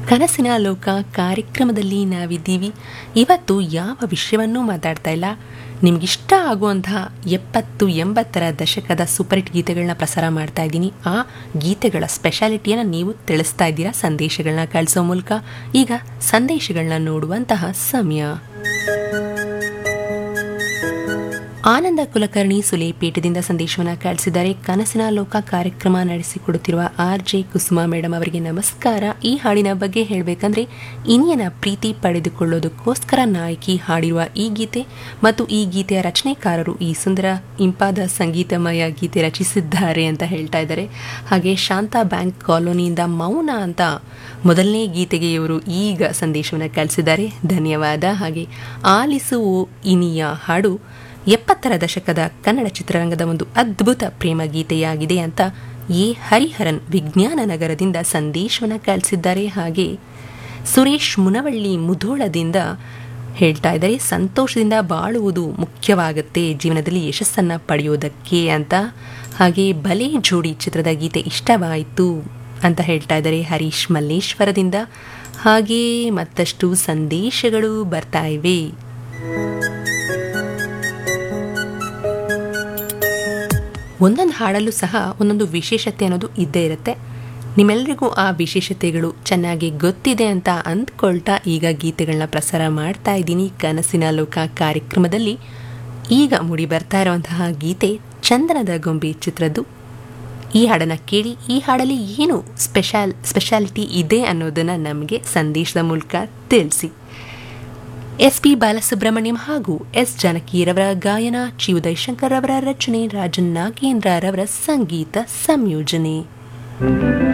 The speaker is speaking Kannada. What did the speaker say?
ಕನಸಿನ ಲೋಕ ಕಾರ್ಯಕ್ರಮದಲ್ಲಿ ನಾವಿದ್ದೀವಿ ಇವತ್ತು ಯಾವ ವಿಷಯವನ್ನೂ ಮಾತಾಡ್ತಾ ಇಲ್ಲ ನಿಮಗಿಷ್ಟ ಆಗುವಂತಹ ಎಪ್ಪತ್ತು ಎಂಬತ್ತರ ದಶಕದ ಸೂಪರ್ ಹಿಟ್ ಗೀತೆಗಳನ್ನ ಪ್ರಸಾರ ಮಾಡ್ತಾ ಇದ್ದೀನಿ ಆ ಗೀತೆಗಳ ಸ್ಪೆಷಾಲಿಟಿಯನ್ನು ನೀವು ತಿಳಿಸ್ತಾ ಇದ್ದೀರಾ ಸಂದೇಶಗಳನ್ನ ಕಳಿಸೋ ಮೂಲಕ ಈಗ ಸಂದೇಶಗಳನ್ನ ನೋಡುವಂತಹ ಸಮಯ ಆನಂದ ಕುಲಕರ್ಣಿ ಸುಲೇಪೇಟದಿಂದ ಸಂದೇಶವನ್ನು ಕಳಿಸಿದ್ದಾರೆ ಕನಸಿನ ಲೋಕ ಕಾರ್ಯಕ್ರಮ ನಡೆಸಿಕೊಡುತ್ತಿರುವ ಆರ್ ಜೆ ಕುಸುಮಾ ಮೇಡಮ್ ಅವರಿಗೆ ನಮಸ್ಕಾರ ಈ ಹಾಡಿನ ಬಗ್ಗೆ ಹೇಳಬೇಕಂದ್ರೆ ಇನಿಯನ ಪ್ರೀತಿ ಪಡೆದುಕೊಳ್ಳೋದಕ್ಕೋಸ್ಕರ ನಾಯಕಿ ಹಾಡಿರುವ ಈ ಗೀತೆ ಮತ್ತು ಈ ಗೀತೆಯ ರಚನೆಕಾರರು ಈ ಸುಂದರ ಇಂಪಾದ ಸಂಗೀತಮಯ ಗೀತೆ ರಚಿಸಿದ್ದಾರೆ ಅಂತ ಹೇಳ್ತಾ ಇದ್ದಾರೆ ಹಾಗೆ ಶಾಂತಾ ಬ್ಯಾಂಕ್ ಕಾಲೋನಿಯಿಂದ ಮೌನ ಅಂತ ಮೊದಲನೇ ಗೀತೆಗೆ ಇವರು ಈಗ ಸಂದೇಶವನ್ನು ಕಳಿಸಿದ್ದಾರೆ ಧನ್ಯವಾದ ಹಾಗೆ ಆಲಿಸು ಓ ಇನಿಯ ಹಾಡು ಎಪ್ಪತ್ತರ ದಶಕದ ಕನ್ನಡ ಚಿತ್ರರಂಗದ ಒಂದು ಅದ್ಭುತ ಪ್ರೇಮ ಗೀತೆಯಾಗಿದೆ ಅಂತ ಎ ಹರಿಹರನ್ ವಿಜ್ಞಾನ ನಗರದಿಂದ ಸಂದೇಶವನ್ನು ಕಳಿಸಿದ್ದಾರೆ ಹಾಗೆ ಸುರೇಶ್ ಮುನವಳ್ಳಿ ಮುಧೋಳದಿಂದ ಹೇಳ್ತಾ ಇದ್ದಾರೆ ಸಂತೋಷದಿಂದ ಬಾಳುವುದು ಮುಖ್ಯವಾಗುತ್ತೆ ಜೀವನದಲ್ಲಿ ಯಶಸ್ಸನ್ನು ಪಡೆಯೋದಕ್ಕೆ ಅಂತ ಹಾಗೆ ಬಲೆ ಜೋಡಿ ಚಿತ್ರದ ಗೀತೆ ಇಷ್ಟವಾಯಿತು ಅಂತ ಹೇಳ್ತಾ ಇದ್ದಾರೆ ಹರೀಶ್ ಮಲ್ಲೇಶ್ವರದಿಂದ ಹಾಗೆ ಮತ್ತಷ್ಟು ಸಂದೇಶಗಳು ಬರ್ತಾ ಇವೆ ಒಂದೊಂದು ಹಾಡಲ್ಲೂ ಸಹ ಒಂದೊಂದು ವಿಶೇಷತೆ ಅನ್ನೋದು ಇದ್ದೇ ಇರುತ್ತೆ ನಿಮ್ಮೆಲ್ಲರಿಗೂ ಆ ವಿಶೇಷತೆಗಳು ಚೆನ್ನಾಗಿ ಗೊತ್ತಿದೆ ಅಂತ ಅಂದ್ಕೊಳ್ತಾ ಈಗ ಗೀತೆಗಳನ್ನ ಪ್ರಸಾರ ಮಾಡ್ತಾ ಇದ್ದೀನಿ ಕನಸಿನ ಲೋಕ ಕಾರ್ಯಕ್ರಮದಲ್ಲಿ ಈಗ ಮೂಡಿ ಬರ್ತಾ ಇರುವಂತಹ ಗೀತೆ ಚಂದನದ ಗೊಂಬೆ ಚಿತ್ರದ್ದು ಈ ಹಾಡನ್ನು ಕೇಳಿ ಈ ಹಾಡಲ್ಲಿ ಏನು ಸ್ಪೆಷಾಲ್ ಸ್ಪೆಷಾಲಿಟಿ ಇದೆ ಅನ್ನೋದನ್ನು ನಮಗೆ ಸಂದೇಶದ ಮೂಲಕ ತಿಳಿಸಿ ಎಸ್ ಪಿ ಬಾಲಸುಬ್ರಹ್ಮಣ್ಯಂ ಹಾಗೂ ಎಸ್ ಜಾನಕಿರವರ ಗಾಯನ ಚಿ ಉದಯಶಂಕರ್ ಅವರ ರಚನೆ ರಾಜನ್ ನಾಗೇಂದ್ರ ರವರ ಸಂಗೀತ ಸಂಯೋಜನೆ